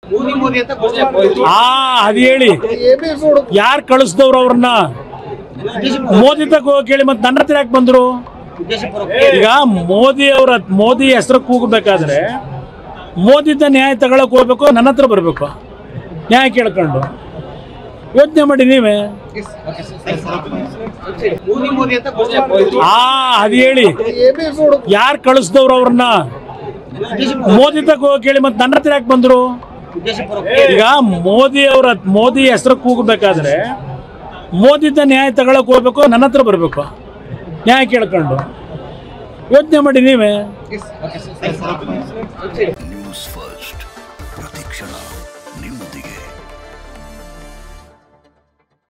ಮೋದಿ ಮೋದಿ ಅಂತ ಘೋಷಣೆ ಕೂಗಿದ್ರು. ಆ ಅದು ಹೇಳಿ ಯಾರು ಕಳಿಸ್ದವ್ರು ಅವ್ರನ್ನ ಮೋದಿ ತಗ ಕೇಳಿ ಮತ್ತೆ ನನ್ನ ಹತ್ರ ಯಾಕೆ ಬಂದ್ರು ಉದ್ದೇಶಪೂರ್ವಕ ಈಗ ಮೋದಿ ಅವರ ಮೋದಿ ಹೆಸರು ಕೂಗಬೇಕಾದ್ರೆ ಮೋದಿದ ನ್ಯಾಯ ತಗೊಳಕ್ ಹೋಗ್ಬೇಕು ನನ್ನ ಹತ್ರ ಬರಬೇಕು ನ್ಯಾಯ ಕೇಳ್ಕೊಂಡು ಯೋಚನೆ ಮಾಡಿ ನೀವೇ ಮೋದಿ ಮೋದಿ ಅಂತ ಘೋಷಣೆ ಕೂಗಿದ್ರು. ಆ ಅದು ಹೇಳಿ ಯಾರು ಕಳಿಸ್ದವ್ರು ಅವ್ರನ್ನ ಮೋದಿ ತಗ ಕೇಳಿ ಮತ್ತೆ ನನ್ನ ಹತ್ರ ಯಾಕೆ ಬಂದ್ರು ಉದ್ದೇಶಪೂರ್ವಕ ಈಗ ಮೋದಿ ಅವರ ಮೋದಿ ಹೆಸರು ಕೂಗಬೇಕಾದ್ರೆ ಮೋದಿದ ನ್ಯಾಯ ತಗೊಳಕ್ ಹೋಗ್ಬೇಕು ನನ್ನ ಹತ್ರ ಬರಬೇಕು ನ್ಯಾಯ ಕೇಳ್ಕೊಂಡು ಯೋಚನೆ ಮಾಡಿ ನೀವೇ